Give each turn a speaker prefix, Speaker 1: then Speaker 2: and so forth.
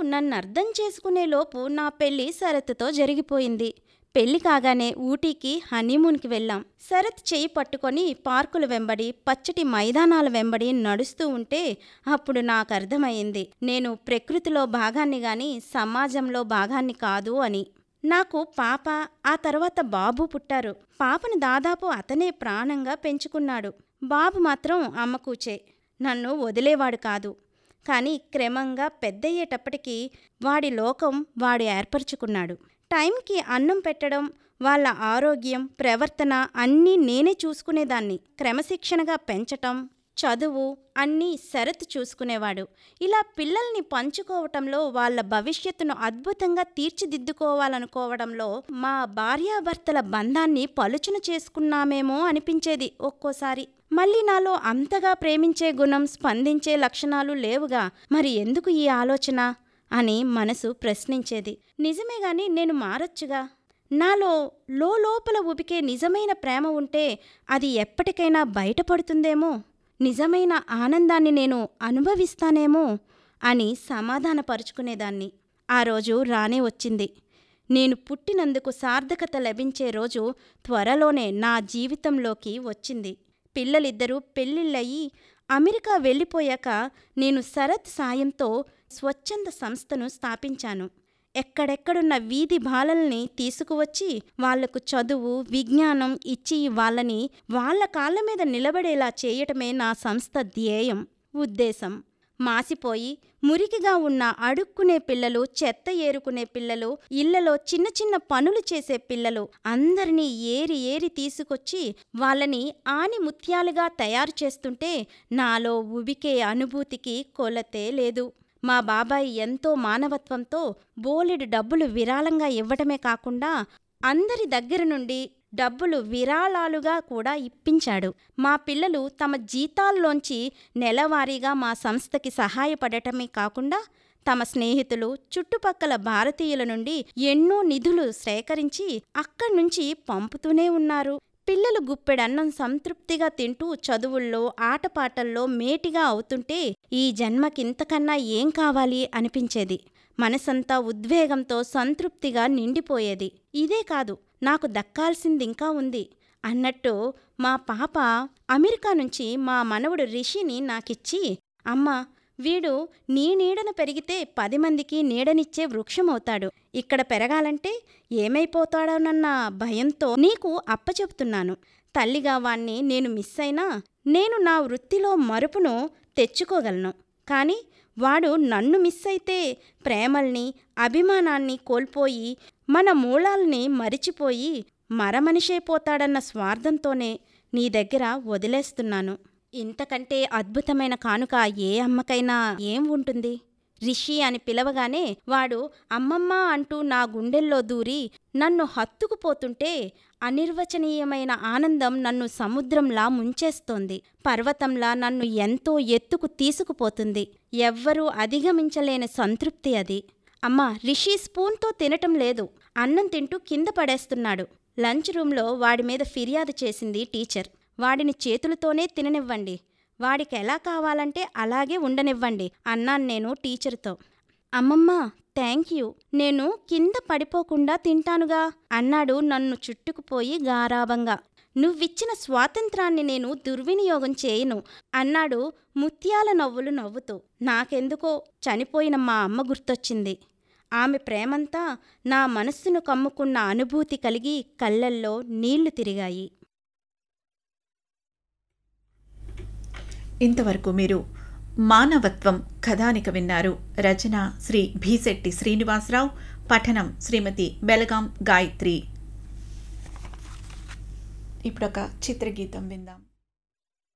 Speaker 1: నన్ను అర్థం చేసుకునే లోపు నా పెళ్లి శరత్తో జరిగిపోయింది పెళ్లి కాగానే ఊటీకి హనీమూన్కి వెళ్ళాం శరత్ చెయ్యి పట్టుకొని పార్కుల వెంబడి పచ్చటి మైదానాల వెంబడి నడుస్తూ ఉంటే అప్పుడు నాకు అర్థమైంది నేను ప్రకృతిలో భాగాన్ని గాని సమాజంలో భాగాన్ని కాదు అని నాకు పాప ఆ తర్వాత బాబు పుట్టారు పాపను దాదాపు అతనే ప్రాణంగా పెంచుకున్నాడు బాబు మాత్రం అమ్మ కూచే నన్ను వదిలేవాడు కాదు కానీ క్రమంగా పెద్దయ్యేటప్పటికీ వాడి లోకం వాడు ఏర్పరచుకున్నాడు టైంకి అన్నం పెట్టడం వాళ్ళ ఆరోగ్యం ప్రవర్తన అన్నీ నేనే చూసుకునేదాన్ని క్రమశిక్షణగా పెంచటం చదువు అన్నీ శరత్ చూసుకునేవాడు ఇలా పిల్లల్ని పంచుకోవటంలో వాళ్ళ భవిష్యత్తును అద్భుతంగా తీర్చిదిద్దుకోవాలనుకోవడంలో మా భార్యాభర్తల బంధాన్ని పలుచున చేసుకున్నామేమో అనిపించేది ఒక్కోసారి మళ్ళీ నాలో అంతగా ప్రేమించే గుణం స్పందించే లక్షణాలు లేవుగా మరి ఎందుకు ఈ ఆలోచన అని మనసు ప్రశ్నించేది నిజమే గాని నేను మారొచ్చుగా నాలో లోపల ఉబికే నిజమైన ప్రేమ ఉంటే అది ఎప్పటికైనా బయటపడుతుందేమో నిజమైన ఆనందాన్ని నేను అనుభవిస్తానేమో అని సమాధానపరుచుకునేదాన్ని ఆ రోజు రానే వచ్చింది నేను పుట్టినందుకు సార్థకత లభించే రోజు త్వరలోనే నా జీవితంలోకి వచ్చింది పిల్లలిద్దరూ పెళ్ళిళ్ళయి అమెరికా వెళ్ళిపోయాక నేను శరత్ సాయంతో స్వచ్ఛంద సంస్థను స్థాపించాను ఎక్కడెక్కడున్న వీధి బాలల్ని తీసుకువచ్చి వాళ్లకు చదువు విజ్ఞానం ఇచ్చి వాళ్ళని వాళ్ళ కాళ్ళ మీద నిలబడేలా చేయటమే నా సంస్థ ధ్యేయం ఉద్దేశం మాసిపోయి మురికిగా ఉన్న అడుక్కునే పిల్లలు చెత్త ఏరుకునే పిల్లలు ఇళ్లలో చిన్న చిన్న పనులు చేసే పిల్లలు అందరినీ ఏరి ఏరి తీసుకొచ్చి వాళ్ళని ఆని ముత్యాలుగా తయారు చేస్తుంటే నాలో ఉబికే అనుభూతికి కొలతే లేదు మా బాబాయ్ ఎంతో మానవత్వంతో బోలెడు డబ్బులు విరాళంగా ఇవ్వటమే కాకుండా అందరి దగ్గర నుండి డబ్బులు విరాళాలుగా కూడా ఇప్పించాడు మా పిల్లలు తమ జీతాల్లోంచి నెలవారీగా మా సంస్థకి సహాయపడటమే కాకుండా తమ స్నేహితులు చుట్టుపక్కల భారతీయుల నుండి ఎన్నో నిధులు సేకరించి అక్కడి నుంచి పంపుతూనే ఉన్నారు పిల్లలు గుప్పెడన్నం సంతృప్తిగా తింటూ చదువుల్లో ఆటపాటల్లో మేటిగా అవుతుంటే ఈ జన్మకింతకన్నా ఏం కావాలి అనిపించేది మనసంతా ఉద్వేగంతో సంతృప్తిగా నిండిపోయేది ఇదే కాదు నాకు దక్కాల్సిందింకా ఉంది అన్నట్టు మా పాప అమెరికా నుంచి మా మనవడు రిషిని నాకిచ్చి అమ్మా వీడు నీ నీడన పెరిగితే పది మందికి నీడనిచ్చే వృక్షమవుతాడు ఇక్కడ పెరగాలంటే ఏమైపోతాడోనన్న భయంతో నీకు అప్పచెప్తున్నాను తల్లిగా వాణ్ణి నేను మిస్ అయినా నేను నా వృత్తిలో మరుపును తెచ్చుకోగలను కానీ వాడు నన్ను మిస్ అయితే ప్రేమల్ని అభిమానాన్ని కోల్పోయి మన మూలాల్ని మరిచిపోయి మరమనిషైపోతాడన్న స్వార్థంతోనే నీ దగ్గర వదిలేస్తున్నాను ఇంతకంటే అద్భుతమైన కానుక ఏ అమ్మకైనా ఏం ఉంటుంది రిషి అని పిలవగానే వాడు అమ్మమ్మ అంటూ నా గుండెల్లో దూరి నన్ను హత్తుకుపోతుంటే అనిర్వచనీయమైన ఆనందం నన్ను సముద్రంలా ముంచేస్తోంది పర్వతంలా నన్ను ఎంతో ఎత్తుకు తీసుకుపోతుంది ఎవ్వరూ అధిగమించలేని సంతృప్తి అది అమ్మా రిషి స్పూన్తో తినటం లేదు అన్నం తింటూ కింద పడేస్తున్నాడు లంచ్ రూంలో వాడి మీద ఫిర్యాదు చేసింది టీచర్ వాడిని చేతులతోనే తిననివ్వండి వాడికి ఎలా కావాలంటే అలాగే ఉండనివ్వండి అన్నాను నేను టీచర్తో అమ్మమ్మ థ్యాంక్ యూ నేను కింద పడిపోకుండా తింటానుగా అన్నాడు నన్ను చుట్టుకుపోయి గారాబంగా నువ్విచ్చిన స్వాతంత్రాన్ని నేను దుర్వినియోగం చేయను అన్నాడు ముత్యాల నవ్వులు నవ్వుతూ నాకెందుకో చనిపోయిన మా అమ్మ గుర్తొచ్చింది ఆమె ప్రేమంతా నా మనస్సును కమ్ముకున్న అనుభూతి కలిగి కళ్ళల్లో నీళ్లు తిరిగాయి
Speaker 2: ఇంతవరకు మీరు మానవత్వం కథానిక విన్నారు రచన శ్రీ భీశెట్టి శ్రీనివాసరావు పఠనం శ్రీమతి బెలగాం గాయత్రి ఇప్పుడొక చిత్రగీతం విందాం